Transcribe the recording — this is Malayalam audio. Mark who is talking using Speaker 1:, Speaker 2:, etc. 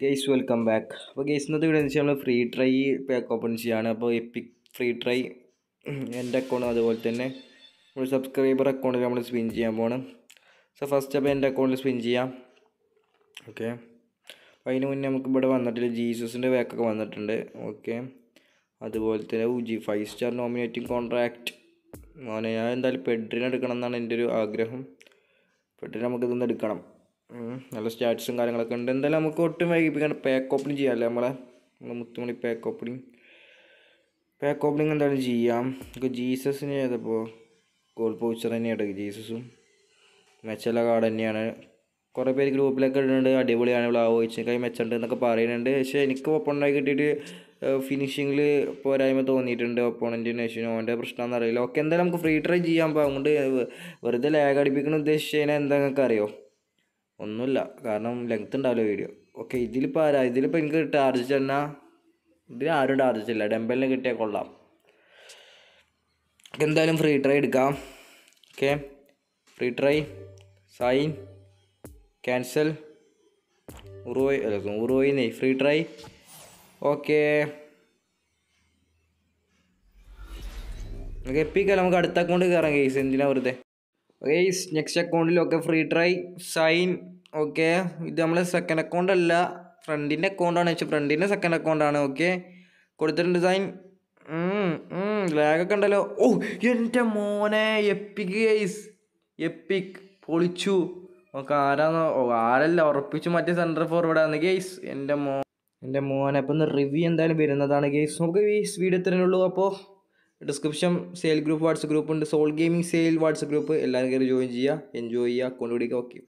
Speaker 1: ഗെയ്സ് വെൽക്കം ബാക്ക് അപ്പോൾ ഗെയ്സ് ഇന്നത്തെ വീഡിയോ വെച്ചാൽ നമ്മൾ ഫ്രീ ട്രൈ പാക്ക് ഓപ്പൺ ചെയ്യാണ് അപ്പോൾ എപ്പിക് ഫ്രീ ട്രൈ എൻ്റെ അക്കൗണ്ട് അതുപോലെ തന്നെ ഒരു സബ്സ്ക്രൈബർ അക്കൗണ്ടിൽ നമ്മൾ സ്പിൻ ചെയ്യാൻ പോകണം സോ ഫസ്റ്റ് അപ്പോൾ എൻ്റെ അക്കൗണ്ടിൽ സ്പിൻ ചെയ്യാം ഓക്കെ അപ്പോൾ അതിന് മുന്നേ നമുക്ക് ഇവിടെ വന്നിട്ടില്ല ജീസസിൻ്റെ ബാക്കൊക്കെ വന്നിട്ടുണ്ട് ഓക്കെ അതുപോലെ തന്നെ G five star nominating contract മോനെ ഞാൻ എന്തായാലും പെഡ്രിനെ എടുക്കണം എന്നാണ് എൻ്റെ ഒരു ആഗ്രഹം പെട്ടെന്ന് നമുക്ക് ഇതൊന്ന് എടുക്കണം ഉം. നല്ല സ്റ്റാറ്റ്സും കാര്യങ്ങളൊക്കെ ഉണ്ട് എന്തായാലും നമുക്ക് ഒട്ടും വൈകിപ്പിക്കാണ്ട് പാക്ക് ഓപ്പണിങ് ചെയ്യാമല്ലേ നമ്മളെ നമ്മളെ മുത്തുമണി പാക്ക് ഓപ്പണിങ് പാക്ക് ഓപ്പണിങ് എന്തായാലും ചെയ്യാം നമുക്ക് ജീസസിന് ചെയ്തപ്പോൾ ഗോൾ പൗച്ചർ തന്നെയാണ് ജീസസും മെച്ചമുള്ള കാർഡ് തന്നെയാണ് കുറേ പേര് ഗ്രൂപ്പിലൊക്കെ ഇടുന്നുണ്ട് അടിപൊളിയാണ് ഇവിടെ ആവോയിച്ചേക്കായി മെച്ചുണ്ട് എന്നൊക്കെ പറയുന്നുണ്ട് പക്ഷേ എനിക്ക് ഒപ്പണായി കിട്ടിയിട്ട് ഫിനിഷിങ്ങിൽ പോരായ്മ തോന്നിയിട്ടുണ്ട് ഒപ്പോണൻറ്റിന് ശേഷം ഓൻ്റെ പ്രശ്നമാണെന്ന് അറിയില്ല ഓക്കെ എന്തായാലും നമുക്ക് ഫ്രീ ട്രൈ ചെയ്യാൻ പോകും അതുകൊണ്ട് വെ- വെറുതെ ലാഗ് അടിപ്പിക്കണം ഉദ്ദേശിച്ച് കഴിഞ്ഞാൽ എന്താ നിങ്ങൾക്ക് അറിയോ ഒന്നുമില്ല കാരണം ലെങ്ത് ഉണ്ടാവില്ല വീഡിയോ ഓക്കെ ഇതിലിപ്പോൾ ആരാ ഇതിലിപ്പോൾ എനിക്ക് ടാർജറ്റ് എന്നാൽ ഇതിൽ ആരും ടാർജറ്റ് ഇല്ല ഡെമ്പലിനെ കിട്ടിയാൽ കൊള്ളാം ഓക്കെ, എന്തായാലും ഫ്രീ ട്രൈ എടുക്കാം okay free try sign cancel Uruguay അല്ല ഉറുവോയിന്നേ ഫ്രീ ട്രൈ ഓക്കെ ഓക്കെ എപ്പിക്കല്ല നമുക്ക് അടുത്ത അക്കൗണ്ട് കയറാം കേസ് എന്തിനാ വെറുതെ ഗെയ്സ് നെക്സ്റ്റ് അക്കൗണ്ടിലൊക്കെ ഫ്രീ ട്രൈ സൈൻ ഓക്കെ ഇത് നമ്മളെ സെക്കൻഡ് അക്കൗണ്ട് അല്ല ഫ്രണ്ടിൻ്റെ അക്കൗണ്ടാണ് വെച്ചാൽ ഫ്രണ്ടിൻ്റെ സെക്കൻഡ് അക്കൗണ്ടാണ് ഓക്കെ കൊടുത്തിട്ടുണ്ട് സൈൻ ലാഗൊക്കെ ഉണ്ടല്ലോ ഓ എൻ്റെ മോനെ എപ്പിക് ഗെയ്സ് എപ്പിക് പൊളിച്ചു ഓക്കെ ആരാന്ന് ഓ ആരല്ല ഉറപ്പിച്ചു മറ്റേ സെൻറ്റർ ഫോർവേഡാണ് ഗെയ്സ് എൻ്റെ മോ എൻ്റെ മോനെ അപ്പം ഒന്ന് റിവ്യൂ എന്തായാലും വരുന്നതാണ് ഗെയ്സ് നമുക്ക് ഈ വീഡിയോ ഇത്രയേ ഉള്ളൂ അപ്പോൾ description sale group WhatsApp group ഉണ്ട് soul gaming sale WhatsApp group എല്ലാവരും കയറി ജോയിൻ ചെയ്യുക എൻജോയ് ചെയ്യുക അക്കൗണ്ട് പിടിക്കുക ഓക്കെ